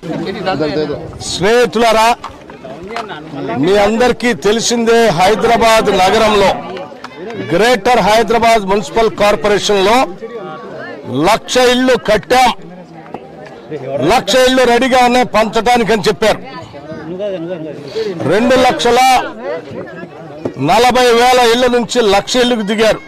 స్నేహితులారా మీ అందరికీ తెలిసిందే హైదరాబాద్ నగరంలో గ్రేటర్ హైదరాబాద్ మున్సిపల్ కార్పొరేషన్ లో లక్ష ఇళ్ళు కట్టాం లక్ష ఇళ్ళు రెడీగా ఉన్నాయి పంచడానికి అని చెప్పారు రెండు లక్షల నలభై వేల ఇళ్ల నుంచి లక్ష ఇళ్ళకు దిగారు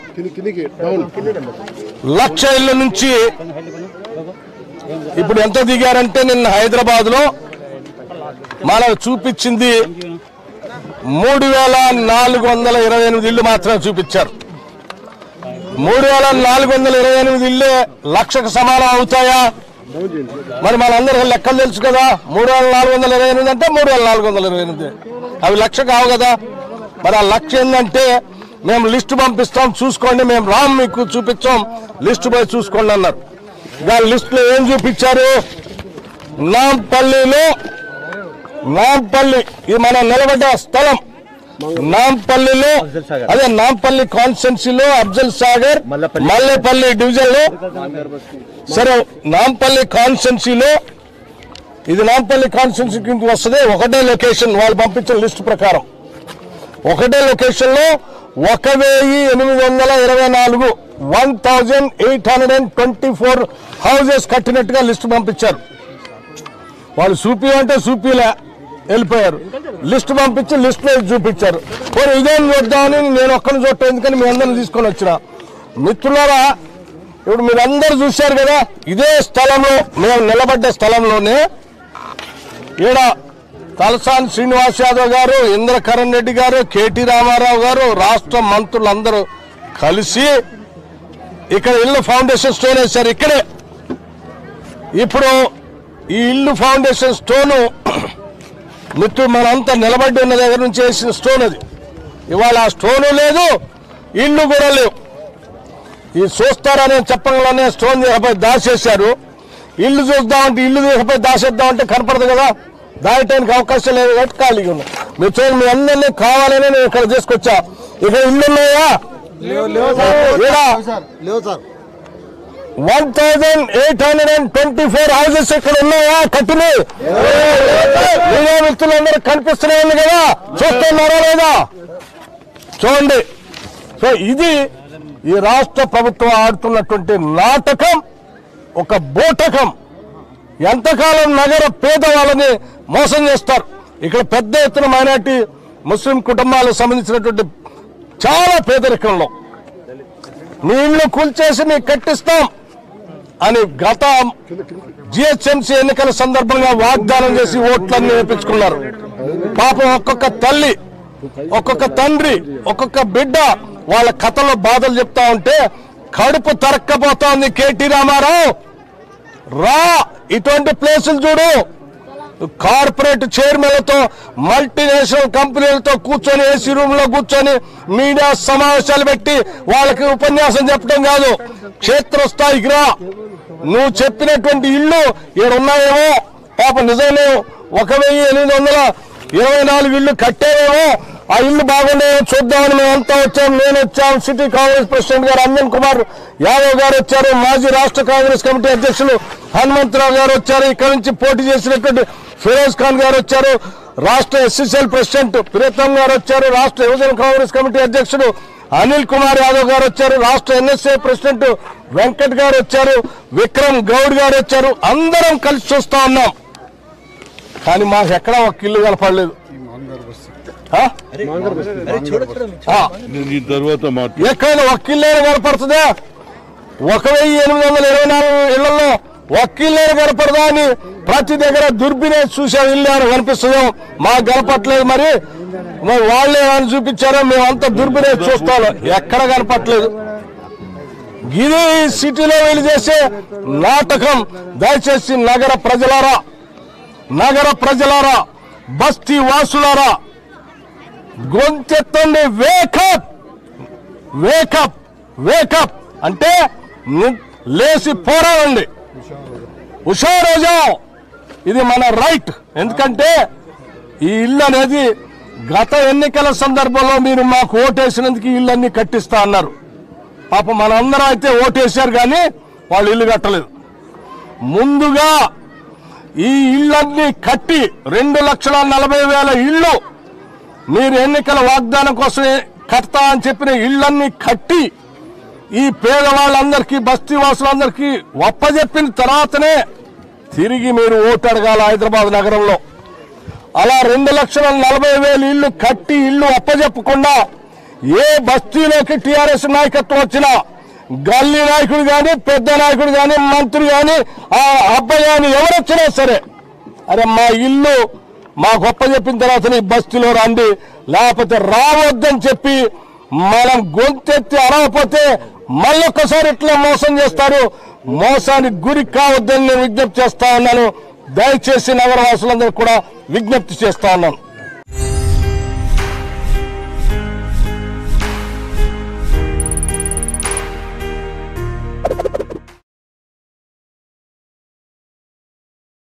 లక్ష ఇళ్ళ నుంచి ఇప్పుడు ఎంత దిగారంటే నిన్న హైదరాబాద్ లో మనకు చూపించింది మూడు వేల నాలుగు వందల ఇరవై ఎనిమిది ఇల్లు మాత్రమే చూపించారు మూడు వేల నాలుగు వందల ఇరవై ఎనిమిది ఇల్లే లక్షకు సమానం అవుతాయా మరి మనందరికీ లెక్కలు తెలుసు కదా మూడు వేల నాలుగు వందల ఇరవై ఎనిమిది అంటే మూడు వేల నాలుగు వందల ఇరవై ఎనిమిది అవి లక్ష కావు కదా మరి ఆ లక్ష ఏంటంటే మేము లిస్టు పంపిస్తాం చూసుకోండి మేము రామ్ మీకు చూపించాం లిస్టు పోయి చూసుకోండి అన్నారు దాని లిస్టులో ఏం చూపించారు నాంపల్లిలో నాంపల్లి ఇది మనం నిలబడ్డ స్థలం నాంపల్లిలో అదే నాంపల్లి కాన్స్టెన్సీలో అఫ్జల్ సాగర్ మల్లేపల్లి డివిజన్ లో సరే నాంపల్లి కాన్స్టెన్సీలో ఇది నాంపల్లి కాన్స్టెన్సీ కింద వస్తుంది ఒకటే లొకేషన్ వాళ్ళు పంపించిన లిస్ట్ ప్రకారం ఒకటే లొకేషన్ లో ఒక వెయ్యి ఎనిమిది వందల ఇరవై నాలుగు one thousand eight hundred and twenty four houses కట్టినట్టుగా లిస్ట్ పంపించారు వాళ్ళు చూపి అంటే చూపిలే వెళ్ళిపోయారు లిస్ట్ పంపించి లిస్ట్ లో చూపించారు మరి ఇదేం చూద్దామని నేను ఒక్కరిని చూడటం ఎందుకని మీ అందరిని తీసుకొని వచ్చిన మిత్రులారా ఇప్పుడు మీరందరూ చూశారు కదా ఇదే స్థలంలో మేము నిలబడ్డ స్థలంలోనే ఈడ తలసాని శ్రీనివాస్ యాదవ్ గారు ఇంద్రకరణ్ రెడ్డి గారు కేటీ రామారావు గారు రాష్ట్ర మంత్రులందరూ కలిసి ఇక్కడ ఇల్లు ఫౌండేషన్ స్టోన్ వేశారు ఇక్కడే ఇప్పుడు ఈ ఇల్లు ఫౌండేషన్ స్టోను మిత్రుడు మనంతా నిలబడి ఉన్న దగ్గర నుంచి వేసిన స్టోన్ అది ఇవాళ ఆ స్టోను లేదు ఇల్లు కూడా లేవు ఈ చూస్తారనే చెప్పంలోనే స్టోన్ తీసుకుపోయి దాచేశారు ఇల్లు చూద్దామంటే ఇల్లు తీసుకుపోయి దాచేద్దామంటే కనపడదు కదా దాయటానికి అవకాశం లేదు కాబట్టి ఖాళీగా ఉన్నాయి మీరు చూడండి మీ అందరినీ కావాలని నేను ఇక్కడ తీసుకొచ్చా ఇక్కడ ఇల్లు ఉన్నాయా లేవు sir one thousand eight hundred and twenty four houses ఇక్కడ ఉన్నాయా కట్టిని మీడియా వ్యక్తులందరూ కనిపిస్తూనే ఉంది కదా చూస్తున్నారా లేదా చూడండి సో ఇది ఈ రాష్ట్ర ప్రభుత్వం ఆడుతున్నటువంటి నాటకం ఒక బోటకం ఎంతకాలం నగర పేదవాళ్ళని మోసం చేస్తారు ఇక్కడ పెద్ద ఎత్తున మైనార్టీ ముస్లిం కుటుంబాలకు సంబంధించినటువంటి చాలా పేదరికంలో మీ ఇల్లు కూల్చేసి మీకు కట్టిస్తాం అని గత జిహెచ్ఎంసీ ఎన్నికల సందర్భంగా వాగ్దానం చేసి ఓట్లన్నీ వేపించుకున్నారు పాపం ఒక్కొక్క తల్లి ఒక్కొక్క తండ్రి ఒక్కొక్క బిడ్డ వాళ్ళ కథలో బాధలు చెప్తా ఉంటే కడుపు తరక్కపోతా ఉంది కేటీ రామారావు రా ఇటువంటి ప్లేసులు చూడు కార్పొరేట్ చైర్మన్లతో మల్టీనేషనల్ కంపెనీలతో కూర్చొని ఏసీ రూమ్ లో కూర్చొని మీడియా సమావేశాలు పెట్టి వాళ్ళకి ఉపన్యాసం చెప్పడం కాదు క్షేత్రస్థాయికి రా నువ్వు చెప్పినటువంటి ఇల్లు ఇక్కడ ఉన్నాయేమో పాప నిజమే ఒక వెయ్యి ఎనిమిది వందల ఇరవై నాలుగు ఇల్లు కట్టేవేమో ఆ ఇల్లు బాగున్నాయో చూద్దామని మేమంతా వచ్చాం నేను వచ్చాం సిటీ కాంగ్రెస్ ప్రెసిడెంట్ గారు అంజన్ కుమార్ యాదవ్ గారు వచ్చారు మాజీ రాష్ట్ర కాంగ్రెస్ కమిటీ అధ్యక్షులు హనుమంతరావు గారు వచ్చారు ఇక్కడ నుంచి పోటీ చేసినటువంటి ఫిరోజ్ ఖాన్ గారు వచ్చారు రాష్ట్ర ఎస్సీసీఎల్ ప్రెసిడెంట్ ప్రియతమ్ గారు వచ్చారు రాష్ట్ర యువజన కాంగ్రెస్ కమిటీ అధ్యక్షుడు అనిల్ కుమార్ యాదవ్ గారు వచ్చారు రాష్ట్ర ఎన్ఎస్ఏ ప్రెసిడెంట్ వెంకట్ గారు వచ్చారు విక్రమ్ గౌడ్ గారు వచ్చారు అందరం కలిసి చూస్తా ఉన్నాం కానీ మాకు ఎక్కడ ఒక ఇల్లు కనపడలేదు ఆ? ఆ. నేను ఈ తర్వాత మాట్లాడు ఎక్కడైనా వకీల్లేరు కనపడుతుందా ఒక వెయ్యి ఎనిమిది వందల ఇరవై నాలుగు ఇళ్లలో వకీల్లేరు కనపడదా అని ప్రతి దగ్గర దుర్బినే చూసే ఇల్లు అని కనిపిస్తుందో మాకు కనపట్లేదు మరి మరి వాళ్ళే ఏమైనా చూపించారో మేమంతా దుర్బినే చూస్తాం ఎక్కడ కనపట్లేదు ఇది సిటీలో వీళ్ళు చేసే నాటకం దయచేసి నగర ప్రజలారా నగర ప్రజలారా బస్తీ వాసులారా గొంతెత్తండి వేకప్ వేకప్ వేకప్ అంటే ని- లేచి పోరాడండి ఉషా రోజా ఇది మన రైట్ ఎందుకంటే ఈ ఇల్లు అనేది గత ఎన్నికల సందర్భంలో మీరు మాకు ఓటేసినందుకు ఈ ఇల్లు అన్ని కట్టిస్తా అన్నారు పాపం మనందరం అయితే ఓటేశారు కానీ వాళ్ళు ఇల్లు కట్టలేదు ముందుగా ఈ ఇళ్ళన్నీ కట్టి రెండు లక్షల నలభై వేల ఇళ్ళు మీరు ఎన్నికల వాగ్దానం కోసమే కడతా అని చెప్పిన ఇళ్ళన్నీ కట్టి ఈ పేదవాళ్ళందరికీ బస్తీ వాసులందరికీ ఒప్పజెప్పిన తర్వాతనే తిరిగి మీరు ఓటు అడగాల హైదరాబాద్ నగరంలో అలా రెండు లక్షల నలభై వేలు ఇల్లు కట్టి ఇల్లు అప్పజెప్పకుండా ఏ బస్తీలోకి టిఆర్ఎస్ నాయకత్వం వచ్చినా గల్లీ నాయకుడు గాని పెద్ద నాయకుడు గాని మంత్రి గాని ఆ అబ్బాయి గాని ఎవరు వచ్చినా సరే అరే మా ఇల్లు మా గొప్ప చెప్పిన తర్వాత ఈ బస్తీలో రండి లేకపోతే రావద్దని చెప్పి మనం గొంతెత్తి అరవకపోతే మళ్ళొక్కసారి ఇట్లా మోసం చేస్తారు మోసానికి గురి కావద్దని నేను విజ్ఞప్తి చేస్తా ఉన్నాను దయచేసి నగరవాసులందరూ కూడా విజ్ఞప్తి చేస్తా ఉన్నాను